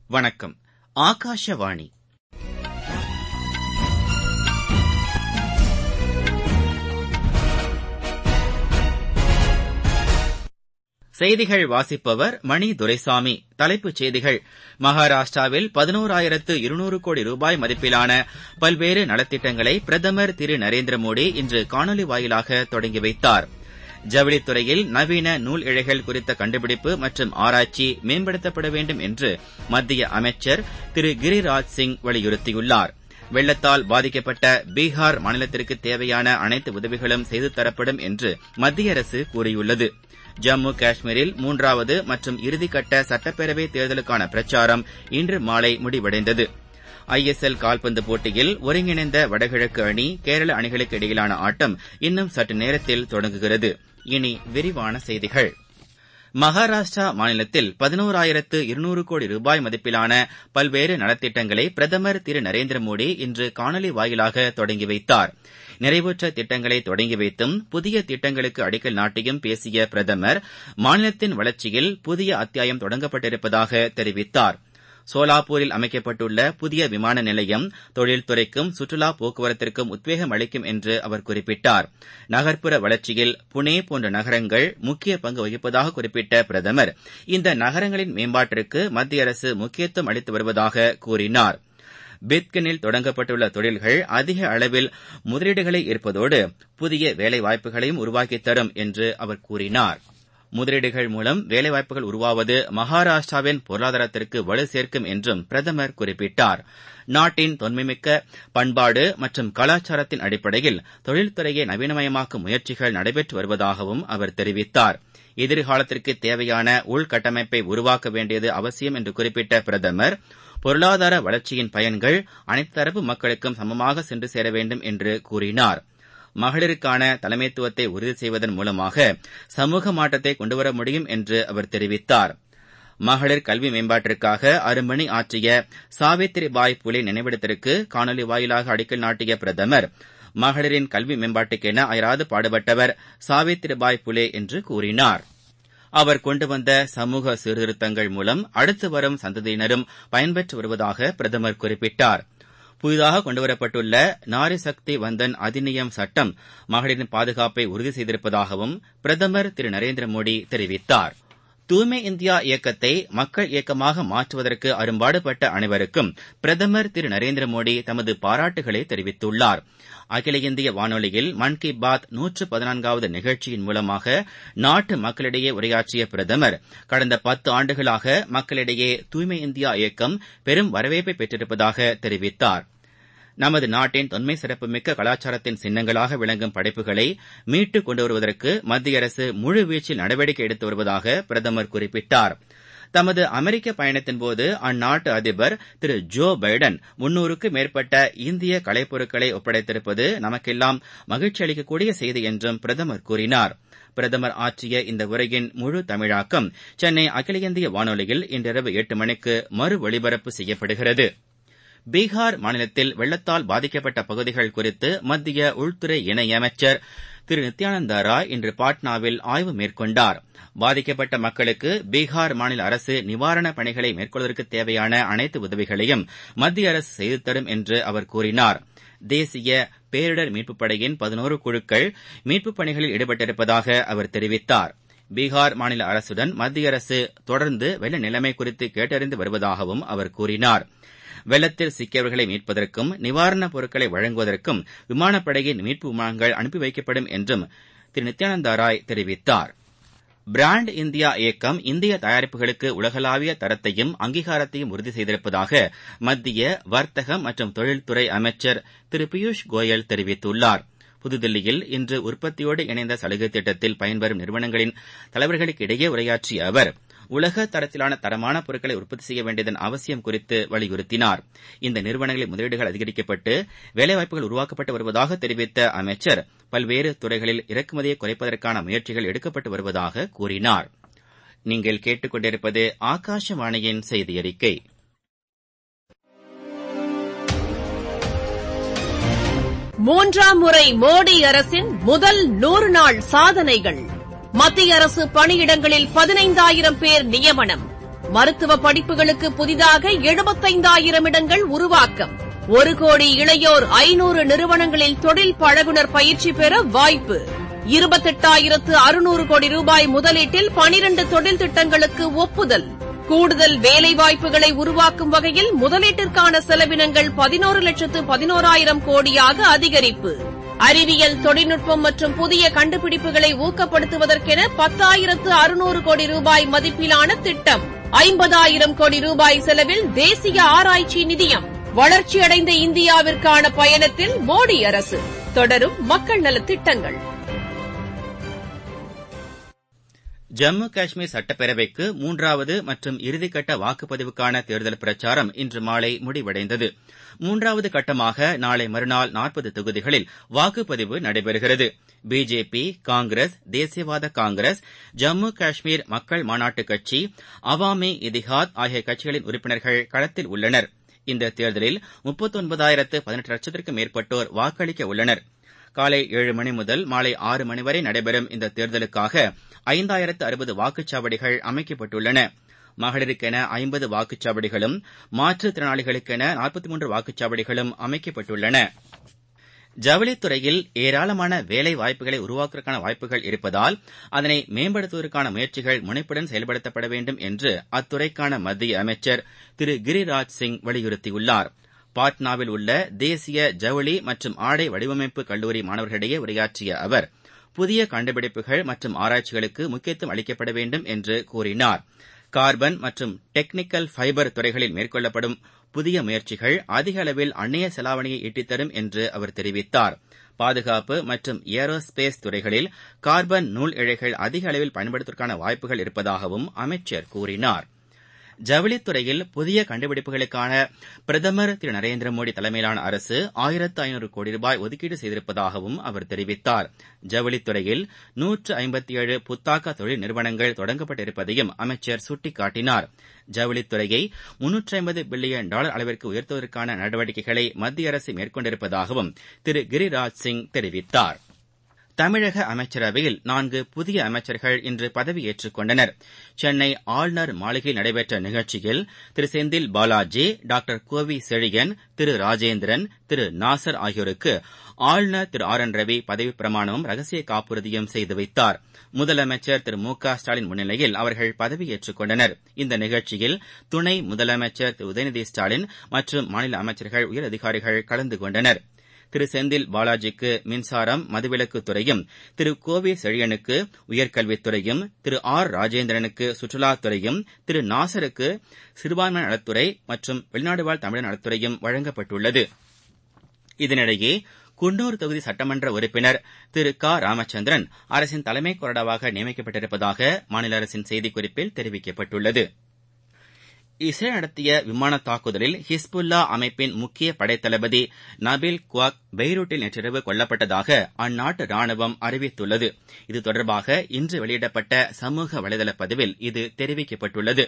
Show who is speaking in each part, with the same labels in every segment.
Speaker 1: வணக்கம் ஆகாஷவாணி செய்திகள் வாசிப்பவர் மணி துரைசாமி தலைப்புச் செய்திகள் மகாராஷ்டிராவில் பதினோராயிரத்து இருநூறு கோடி ரூபாய் மதிப்பிலான பல்வேறு நலத்திட்டங்களை பிரதமர் திரு நரேந்திர மோடி இன்று காணொலி வாயிலாக தொடங்கி வைத்தார் ஜவுளித்துறையில் நவீன நூல் இழைகள் குறித்த கண்டுபிடிப்பு மற்றும் ஆராய்ச்சி மேம்படுத்தப்பட வேண்டும் என்று மத்திய அமைச்சர் திரு கிரிராஜ் சிங் வலியுறுத்தியுள்ளார் வெள்ளத்தால் பாதிக்கப்பட்ட பீகார் மாநிலத்திற்கு தேவையான அனைத்து உதவிகளும் செய்து தரப்படும் என்று மத்திய அரசு கூறியுள்ளது ஜம்மு காஷ்மீரில் மூன்றாவது மற்றும் இறுதிக்கட்ட சட்டப்பேரவை தேர்தலுக்கான பிரச்சாரம் இன்று மாலை முடிவடைந்தது ஐ எஸ் எல் கால்பந்து போட்டியில் ஒருங்கிணைந்த வடகிழக்கு அணி கேரள அணிகளுக்கு இடையிலான ஆட்டம் இன்னும் சற்று நேரத்தில் தொடங்குகிறது இனி விரிவான செய்திகள் மகாராஷ்டிரா மாநிலத்தில் பதினோராயிரத்து இருநூறு கோடி ரூபாய் மதிப்பிலான பல்வேறு நலத்திட்டங்களை பிரதமர் திரு நரேந்திர மோடி இன்று காணொலி வாயிலாக தொடங்கி வைத்தார் நிறைவுற்ற திட்டங்களை தொடங்கி வைத்தும் புதிய திட்டங்களுக்கு அடிக்கல் நாட்டியும் பேசிய பிரதமர் மாநிலத்தின் வளர்ச்சியில் புதிய அத்தியாயம் தொடங்கப்பட்டிருப்பதாக தெரிவித்தார் சோலாப்பூரில் அமைக்கப்பட்டுள்ள புதிய விமான நிலையம் தொழில்துறைக்கும் சுற்றுலா போக்குவரத்திற்கும் உத்வேகம் அளிக்கும் என்று அவர் குறிப்பிட்டார் நகர்ப்புற வளர்ச்சியில் புனே போன்ற நகரங்கள் முக்கிய பங்கு வகிப்பதாக குறிப்பிட்ட பிரதமர் இந்த நகரங்களின் மேம்பாட்டிற்கு மத்திய அரசு முக்கியத்துவம் அளித்து வருவதாக கூறினார் பித்கினில் தொடங்கப்பட்டுள்ள தொழில்கள் அதிக அளவில் முதலீடுகளை ஈர்ப்பதோடு புதிய வேலைவாய்ப்புகளையும் உருவாக்கித் தரும் என்று அவர் கூறினார் முதலீடுகள் மூலம் வேலைவாய்ப்புகள் உருவாவது மகாராஷ்டிராவின் பொருளாதாரத்திற்கு வலு சேர்க்கும் என்றும் பிரதமர் குறிப்பிட்டார் நாட்டின் தொன்மைமிக்க பண்பாடு மற்றும் கலாச்சாரத்தின் அடிப்படையில் தொழில்துறையை நவீனமயமாக்கும் முயற்சிகள் நடைபெற்று வருவதாகவும் அவர் தெரிவித்தார் எதிர்காலத்திற்கு தேவையான உள்கட்டமைப்பை உருவாக்க வேண்டியது அவசியம் என்று குறிப்பிட்ட பிரதமர் பொருளாதார வளர்ச்சியின் பயன்கள் அனைத்து தரப்பு மக்களுக்கும் சமமாக சென்று சேர வேண்டும் என்று கூறினார் மகளிருக்கான தலைமைத்துவத்தை உறுதி செய்வதன் மூலமாக சமூக மாற்றத்தை கொண்டுவர முடியும் என்று அவர் தெரிவித்தார் மகளிர் கல்வி மேம்பாட்டிற்காக அரும்பணி ஆற்றிய சாவித்திரிபாய் புலே நினைவிடத்திற்கு காணொலி வாயிலாக அடிக்கல் நாட்டிய பிரதமர் மகளிரின் கல்வி மேம்பாட்டுக்கென அயராது பாடுபட்டவர் சாவித்திரிபாய் புலே என்று கூறினார் அவர் கொண்டு வந்த சமூக சீர்திருத்தங்கள் மூலம் அடுத்து வரும் சந்ததியினரும் பயன்பெற்று வருவதாக பிரதமர் குறிப்பிட்டார் புதிதாக கொண்டுவரப்பட்டுள்ள நாரி சக்தி வந்தன் அதிநியம் சட்டம் மகளிரின் பாதுகாப்பை உறுதி செய்திருப்பதாகவும் பிரதமர் திரு நரேந்திர மோடி தெரிவித்தார் தூய்மை இந்தியா இயக்கத்தை மக்கள் இயக்கமாக மாற்றுவதற்கு அரும்பாடுபட்ட அனைவருக்கும் பிரதமர் திரு நரேந்திர மோடி தமது பாராட்டுகளை தெரிவித்துள்ளார் அகில இந்திய வானொலியில் மன் கி பாத் நூற்று பதினான்காவது நிகழ்ச்சியின் மூலமாக நாட்டு மக்களிடையே உரையாற்றிய பிரதமர் கடந்த பத்து ஆண்டுகளாக மக்களிடையே தூய்மை இந்தியா இயக்கம் பெரும் வரவேற்பை பெற்றிருப்பதாக தெரிவித்தார் நமது நாட்டின் தொன்மை சிறப்புமிக்க கலாச்சாரத்தின் சின்னங்களாக விளங்கும் படைப்புகளை மீட்டுக் கொண்டு வருவதற்கு மத்திய அரசு முழுவீச்சில் நடவடிக்கை எடுத்து வருவதாக பிரதமர் குறிப்பிட்டார் தமது அமெரிக்க பயணத்தின்போது அந்நாட்டு அதிபர் திரு ஜோ பைடன் முன்னூறுக்கு மேற்பட்ட இந்திய கலைப்பொருட்களை ஒப்படைத்திருப்பது நமக்கெல்லாம் மகிழ்ச்சி அளிக்கக்கூடிய செய்தி என்றும் பிரதமர் கூறினார் பிரதமர் ஆற்றிய இந்த உரையின் முழு தமிழாக்கம் சென்னை அகில இந்திய வானொலியில் இன்றிரவு எட்டு மணிக்கு மறு ஒலிபரப்பு செய்யப்படுகிறது பீகார் மாநிலத்தில் வெள்ளத்தால் பாதிக்கப்பட்ட பகுதிகள் குறித்து மத்திய உள்துறை இணையமைச்சர் திரு நித்யானந்த ராய் இன்று பாட்னாவில் ஆய்வு மேற்கொண்டார் பாதிக்கப்பட்ட மக்களுக்கு பீகார் மாநில அரசு நிவாரணப் பணிகளை மேற்கொள்வதற்கு தேவையான அனைத்து உதவிகளையும் மத்திய அரசு செய்து தரும் என்று அவர் கூறினார் தேசிய பேரிடர் மீட்புப் படையின் பதினோரு குழுக்கள் மீட்புப் பணிகளில் ஈடுபட்டிருப்பதாக அவர் தெரிவித்தார் பீகார் மாநில அரசுடன் மத்திய அரசு தொடர்ந்து வெள்ள நிலைமை குறித்து கேட்டறிந்து வருவதாகவும் அவர் கூறினார் வெள்ளத்தில் சிக்கியவர்களை மீட்பதற்கும் நிவாரணப் பொருட்களை வழங்குவதற்கும் விமானப்படையின் மீட்பு விமானங்கள் அனுப்பி வைக்கப்படும் என்றும் திரு நித்யானந்த ராய் தெரிவித்தார் பிராண்ட் இந்தியா இயக்கம் இந்திய தயாரிப்புகளுக்கு உலகளாவிய தரத்தையும் அங்கீகாரத்தையும் உறுதி செய்திருப்பதாக மத்திய வர்த்தகம் மற்றும் தொழில்துறை அமைச்சர் திரு பியூஷ் கோயல் தெரிவித்துள்ளார் புதுதில்லியில் இன்று உற்பத்தியோடு இணைந்த சலுகை திட்டத்தில் பயன்பெறும் நிறுவனங்களின் தலைவர்களுக்கு இடையே உரையாற்றிய அவர் உலக தரத்திலான தரமான பொருட்களை உற்பத்தி செய்ய வேண்டியதன் அவசியம் குறித்து வலியுறுத்தினார் இந்த நிறுவனங்களின் முதலீடுகள் அதிகரிக்கப்பட்டு வேலைவாய்ப்புகள் உருவாக்கப்பட்டு வருவதாக தெரிவித்த அமைச்சர் பல்வேறு துறைகளில் இறக்குமதியை குறைப்பதற்கான முயற்சிகள் எடுக்கப்பட்டு வருவதாக கூறினார் நீங்கள் கேட்டுக்கொண்டிருப்பது ஆகாஷவாணியின் செய்தி அறிக்கை
Speaker 2: மூன்றாம் முறை மோடி அரசின் முதல் நூறு நாள் சாதனைகள் மத்திய அரசு பணியிடங்களில் பதினைந்தாயிரம் பேர் நியமனம் மருத்துவ படிப்புகளுக்கு புதிதாக எழுபத்தைந்தாயிரம் இடங்கள் உருவாக்கம் ஒரு கோடி இளையோர் ஐநூறு நிறுவனங்களில் தொழில் பழகுனர் பயிற்சி பெற வாய்ப்பு இருபத்தெட்டாயிரத்து அறுநூறு கோடி ரூபாய் முதலீட்டில் பனிரண்டு தொழில் திட்டங்களுக்கு ஒப்புதல் கூடுதல் வேலைவாய்ப்புகளை உருவாக்கும் வகையில் முதலீட்டிற்கான செலவினங்கள் பதினோரு லட்சத்து பதினோராயிரம் கோடியாக அதிகரிப்பு அறிவியல் தொழில்நுட்பம் மற்றும் புதிய கண்டுபிடிப்புகளை ஊக்கப்படுத்துவதற்கென பத்தாயிரத்து அறுநூறு கோடி ரூபாய் மதிப்பிலான திட்டம் ஐம்பதாயிரம் கோடி ரூபாய் செலவில் தேசிய ஆராய்ச்சி நிதியம் வளர்ச்சியடைந்த இந்தியாவிற்கான பயணத்தில் மோடி அரசு தொடரும் மக்கள் நலத் திட்டங்கள்
Speaker 1: ஜம்மு காஷ்மீர் சட்டப்பேரவைக்கு மூன்றாவது மற்றும் இறுதிக்கட்ட வாக்குப்பதிவுக்கான தேர்தல் பிரச்சாரம் இன்று மாலை முடிவடைந்தது மூன்றாவது கட்டமாக நாளை மறுநாள் நாற்பது தொகுதிகளில் வாக்குப்பதிவு நடைபெறுகிறது பிஜேபி காங்கிரஸ் தேசியவாத காங்கிரஸ் ஜம்மு காஷ்மீர் மக்கள் மாநாட்டுக் கட்சி அவாமி இதிஹாத் ஆகிய கட்சிகளின் உறுப்பினர்கள் களத்தில் உள்ளனர் இந்த தேர்தலில் முப்பத்தொன்பதாயிரத்து பதினெட்டு லட்சத்திற்கும் மேற்பட்டோர் வாக்களிக்க உள்ளனர் காலை ஏழு மணி முதல் மாலை ஆறு மணி வரை நடைபெறும் இந்த தேர்தலுக்காக ஐந்தாயிரத்து அறுபது வாக்குச்சாவடிகள் அமைக்கப்பட்டுள்ளன மகளிருக்கென ஐம்பது வாக்குச்சாவடிகளும் மாற்றுத்திறனாளிகளுக்கென நாற்பத்தி மூன்று வாக்குச்சாவடிகளும் அமைக்கப்பட்டுள்ளன ஜவுளித்துறையில் ஏராளமான வேலை வாய்ப்புகளை உருவாக்குவதற்கான வாய்ப்புகள் இருப்பதால் அதனை மேம்படுத்துவதற்கான முயற்சிகள் முனைப்புடன் செயல்படுத்தப்பட வேண்டும் என்று அத்துறைக்கான மத்திய அமைச்சர் திரு கிரிராஜ் சிங் வலியுறுத்தியுள்ளார் பாட்னாவில் உள்ள தேசிய ஜவுளி மற்றும் ஆடை வடிவமைப்பு கல்லூரி மாணவர்களிடையே உரையாற்றிய அவர் புதிய கண்டுபிடிப்புகள் மற்றும் ஆராய்ச்சிகளுக்கு முக்கியத்துவம் அளிக்கப்பட வேண்டும் என்று கூறினார் கார்பன் மற்றும் டெக்னிக்கல் ஃபைபர் துறைகளில் மேற்கொள்ளப்படும் புதிய முயற்சிகள் அதிக அளவில் அந்நிய செலாவணியை ஈட்டித்தரும் என்று அவர் தெரிவித்தார் பாதுகாப்பு மற்றும் ஏரோஸ்பேஸ் துறைகளில் கார்பன் நூல் இழைகள் அதிக அளவில் பயன்படுத்துவதற்கான வாய்ப்புகள் இருப்பதாகவும் அமைச்சர் கூறினார் ஜவுளித்துறையில் புதிய கண்டுபிடிப்புகளுக்கான பிரதமர் திரு நரேந்திர மோடி தலைமையிலான அரசு ஆயிரத்து ஐநூறு கோடி ரூபாய் ஒதுக்கீடு செய்திருப்பதாகவும் அவர் தெரிவித்தார் ஜவுளித்துறையில் நூற்று ஐம்பத்தி ஏழு புத்தாக்க தொழில் நிறுவனங்கள் தொடங்கப்பட்டிருப்பதையும் அமைச்சர் சுட்டிக்காட்டினார் ஜவுளித்துறையை முன்னூற்றி ஐம்பது பில்லியன் டாலர் அளவிற்கு உயர்த்துவதற்கான நடவடிக்கைகளை மத்திய அரசு மேற்கொண்டிருப்பதாகவும் திரு கிரிராஜ் சிங் தெரிவித்தார் தமிழக அமைச்சரவையில் நான்கு புதிய அமைச்சர்கள் இன்று பதவியேற்றுக் கொண்டனர் சென்னை ஆளுநர் மாளிகையில் நடைபெற்ற நிகழ்ச்சியில் திரு செந்தில் பாலாஜி டாக்டர் கோவி செழியன் திரு ராஜேந்திரன் திரு நாசர் ஆகியோருக்கு ஆளுநர் திரு ஆர் என் ரவி பதவிப் பிரமாணமும் ரகசிய காப்புறுதியும் செய்து வைத்தார் முதலமைச்சர் திரு மு க ஸ்டாலின் முன்னிலையில் அவர்கள் பதவியேற்றுக் கொண்டனர் இந்த நிகழ்ச்சியில் துணை முதலமைச்சர் திரு உதயநிதி ஸ்டாலின் மற்றும் மாநில அமைச்சர்கள் உயர் அதிகாரிகள் கலந்து கொண்டனர் திரு செந்தில் பாலாஜிக்கு மின்சாரம் மதுவிலக்கு துறையும் திரு கோவி செழியனுக்கு உயர்கல்வித்துறையும் திரு ஆர் ராஜேந்திரனுக்கு சுற்றுலாத்துறையும் திரு நாசருக்கு சிறுபான்மை நலத்துறை மற்றும் வெளிநாடு வாழ் தமிழர் நலத்துறையும் வழங்கப்பட்டுள்ளது இதனிடையே குன்னூர் தொகுதி சட்டமன்ற உறுப்பினர் திரு க ராமச்சந்திரன் அரசின் தலைமை கொறடாவாக நியமிக்கப்பட்டிருப்பதாக மாநில அரசின் செய்திக்குறிப்பில் தெரிவிக்கப்பட்டுள்ளது இஸ்ரேல் நடத்திய விமான தாக்குதலில் ஹிஸ்புல்லா அமைப்பின் முக்கிய படைத்தளபதி நபில் குவாக் பெய்ரூட்டில் நேற்றிரவு கொல்லப்பட்டதாக அந்நாட்டு ராணுவம் அறிவித்துள்ளது இது தொடர்பாக இன்று வெளியிடப்பட்ட சமூக வலைதள பதிவில் இது தெரிவிக்கப்பட்டுள்ளது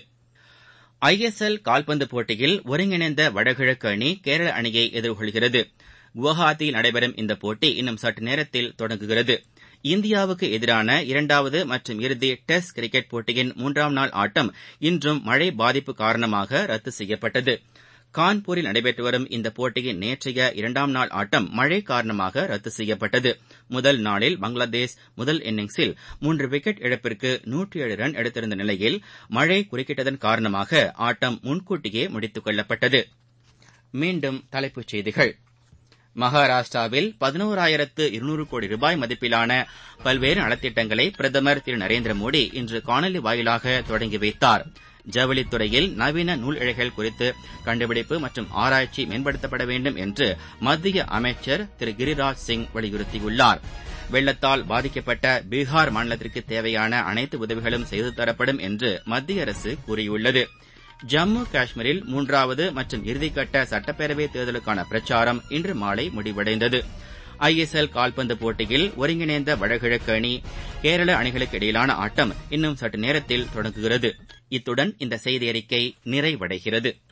Speaker 1: ஐ எஸ் எல் கால்பந்து போட்டியில் ஒருங்கிணைந்த வடகிழக்கு அணி கேரள அணியை எதிர்கொள்கிறது குவஹாத்தியில் நடைபெறும் இந்த போட்டி இன்னும் சற்று நேரத்தில் தொடங்குகிறது இந்தியாவுக்கு எதிரான இரண்டாவது மற்றும் இறுதி டெஸ்ட் கிரிக்கெட் போட்டியின் மூன்றாம் நாள் ஆட்டம் இன்றும் மழை பாதிப்பு காரணமாக ரத்து செய்யப்பட்டது கான்பூரில் நடைபெற்று வரும் இந்த போட்டியின் நேற்றைய இரண்டாம் நாள் ஆட்டம் மழை காரணமாக ரத்து செய்யப்பட்டது முதல் நாளில் பங்களாதேஷ் முதல் இன்னிங்ஸில் மூன்று விக்கெட் இழப்பிற்கு நூற்றி ஏழு ரன் எடுத்திருந்த நிலையில் மழை குறுக்கிட்டதன் காரணமாக ஆட்டம் முன்கூட்டியே முடித்துக் கொள்ளப்பட்டது மீண்டும் தலைப்புச் செய்திகள் மகாராஷ்டிராவில் பதினோராயிரத்து இருநூறு கோடி ரூபாய் மதிப்பிலான பல்வேறு நலத்திட்டங்களை பிரதமர் திரு நரேந்திர மோடி இன்று காணொலி வாயிலாக தொடங்கி வைத்தார் ஜவுளித்துறையில் நவீன நூல் இழைகள் குறித்து கண்டுபிடிப்பு மற்றும் ஆராய்ச்சி மேம்படுத்தப்பட வேண்டும் என்று மத்திய அமைச்சர் திரு கிரிராஜ் சிங் வலியுறுத்தியுள்ளார் வெள்ளத்தால் பாதிக்கப்பட்ட பீகார் மாநிலத்திற்கு தேவையான அனைத்து உதவிகளும் செய்து தரப்படும் என்று மத்திய அரசு கூறியுள்ளது ஜம்மு காஷ்மீரில் மூன்றாவது மற்றும் இறுதிக்கட்ட சட்டப்பேரவை தேர்தலுக்கான பிரச்சாரம் இன்று மாலை முடிவடைந்தது ஐ எஸ் எல் கால்பந்து போட்டியில் ஒருங்கிணைந்த வடகிழக்கு அணி கேரள அணிகளுக்கு இடையிலான ஆட்டம் இன்னும் சற்று நேரத்தில் தொடங்குகிறது இத்துடன் இந்த செய்தி அறிக்கை நிறைவடைகிறது